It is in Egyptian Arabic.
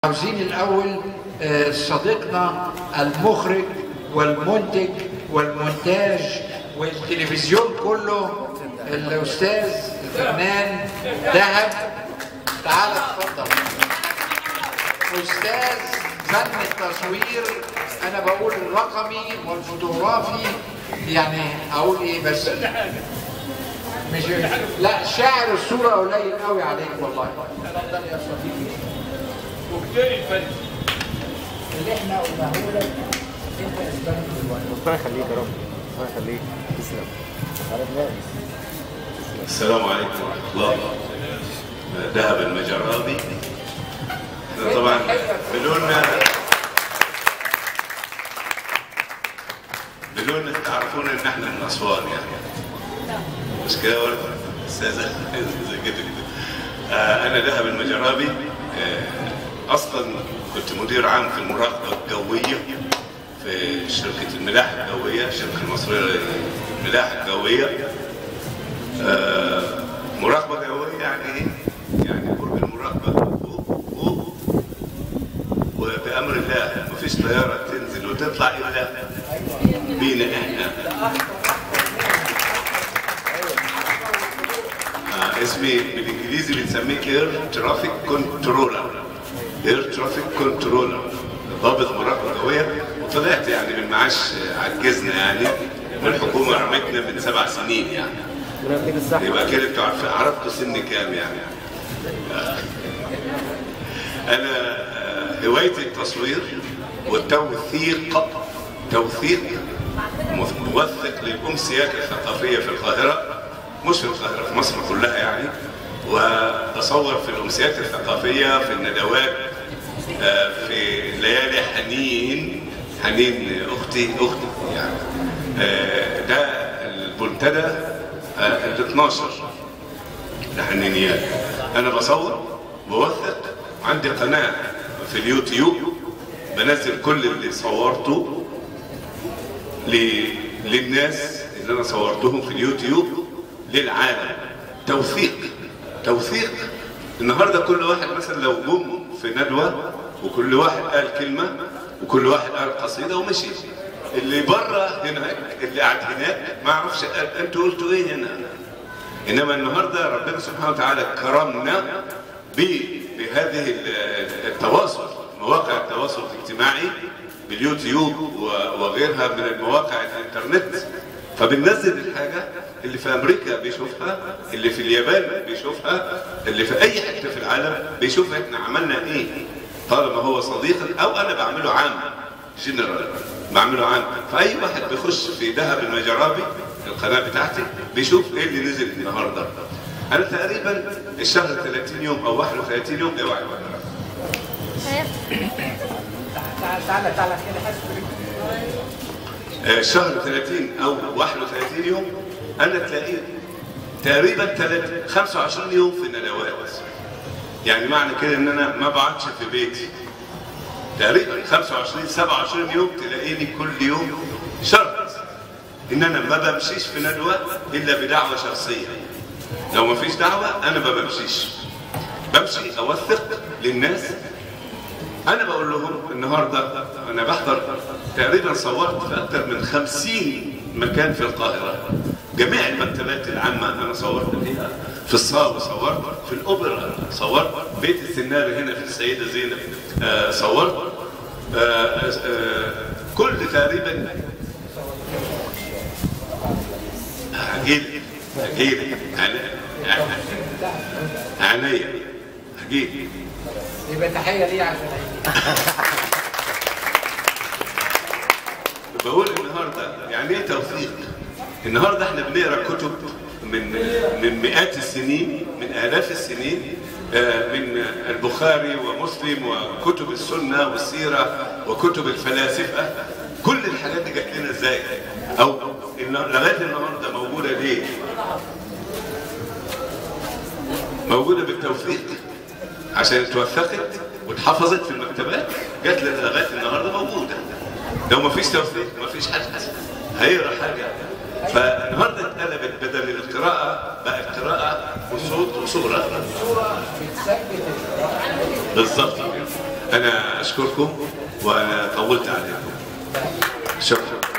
عاوزين الاول آه، صديقنا المخرج والمنتج والمونتاج والتلفزيون كله الاستاذ الفنان دهب تعال اتفضل استاذ فن التصوير انا بقول الرقمي والفوتوغرافي يعني اقول ايه بس مش لا شاعر الصوره قليل قوي عليك والله اتفضل يا صديقي اللي احنا قلناه لك انت اسباني دلوقتي ربنا يخليك يا رب ربنا يخليك تسلم على دماغك السلام عليكم ورحمة الله ذهب المجرابي احنا طبعا بلوننا بلوننا تعرفون ان احنا من اسوان يعني مش كده ولا استاذة زي كده كده آه، انا ذهب المجرابي آه، اصلا كنت مدير عام في المراقبة الجوية في شركة الملاحة الجوية الشركة المصرية للملاحة الجوية آه، مراقبة جوية يعني ايه؟ يعني برج المراقبة فوق فوق وبأمر الله مفيش طيارة تنزل وتطلع إلا بينا إحنا آه اسمي بالإنجليزي بنسميه اير ترافيك كنترولر اير ترافيك كنترولر ضابط مراقبة جوية وطلعت يعني من معاش آه، عجزنا يعني والحكومة رمتنا من سبع سنين يعني ربنا يديك الصحة يبقى كده انتوا عارفين عرفتوا سن كام يعني آه. انا آه، هوايتي التصوير والتوثيق توثيق موثق للامسيات الثقافيه في القاهره مش في القاهره في مصر كلها يعني وبصور في الامسيات الثقافيه في الندوات آه، في ليالي حنين حنين اختي اختي يعني آه، ده المنتدى ال 12 لحنينيات انا بصور بوثق عندي قناه في اليوتيوب بنزل كل اللي صورته ل... للناس اللي انا صورتهم في اليوتيوب للعالم توثيق توثيق النهارده كل واحد مثلا لو جم في ندوه وكل واحد قال كلمه وكل واحد قال قصيده ومشي اللي بره هناك اللي قاعد هناك ما اعرفش قال انتوا قلتوا ايه هنا انما النهارده ربنا سبحانه وتعالى كرمنا ب- بهذه ال- التواصل مواقع التواصل الاجتماعي باليوتيوب و- وغيرها من المواقع الانترنت فبننزل الحاجه اللي في امريكا بيشوفها اللي في اليابان بيشوفها اللي في اي حته في العالم بيشوف احنا عملنا ايه طالما هو صديقك او انا بعمله عام جنرال بعمله عام فاي واحد بيخش في ذهب المجرابي القناه بتاعتي بيشوف ايه اللي نزل النهارده انا تقريبا الشهر 30 يوم او 31 يوم اوعى تعال تعال تعال كده حاسس آه، شهر 30 او 31 يوم انا تلاقيه تقريبا 30 25 يوم في الندوات يعني معنى كده ان انا ما بقعدش في بيتي تقريبا 25 27 يوم تلاقيني كل يوم شرط ان انا ما بمشيش في ندوه الا بدعوه شخصيه لو ما فيش دعوه انا ما بمشيش بمشي اوثق للناس انا بقول لهم النهارده انا بحضر تقريبا صورت في اكثر من 50 مكان في القاهره جميع المكتبات العامه انا صورت فيها في الصاوي صورت في الاوبرا صورت بيت السناري هنا في السيده زينب آه صورت آه آه كل تقريبا هجيلك هجيلك عينيا هجيلك يبقى تحيه ليه عشان بقول النهارده يعني ايه توثيق؟ النهارده احنا بنقرا كتب من من مئات السنين من الاف السنين آه، من البخاري ومسلم وكتب السنه والسيره وكتب الفلاسفه كل الحاجات دي جات لنا ازاي؟ او إن لغايه النهارده موجوده ليه؟ موجوده بالتوثيق عشان اتوثقت واتحفظت في المكتبات جات لنا لغايه النهارده موجوده لو ما فيش توثيق ما فيش حد هيقرا حاجه فالنهارده اتقلبت بدل القراءه بقت قراءه وصوت وصوره بتثبت بالظبط انا اشكركم وانا طولت عليكم شكرا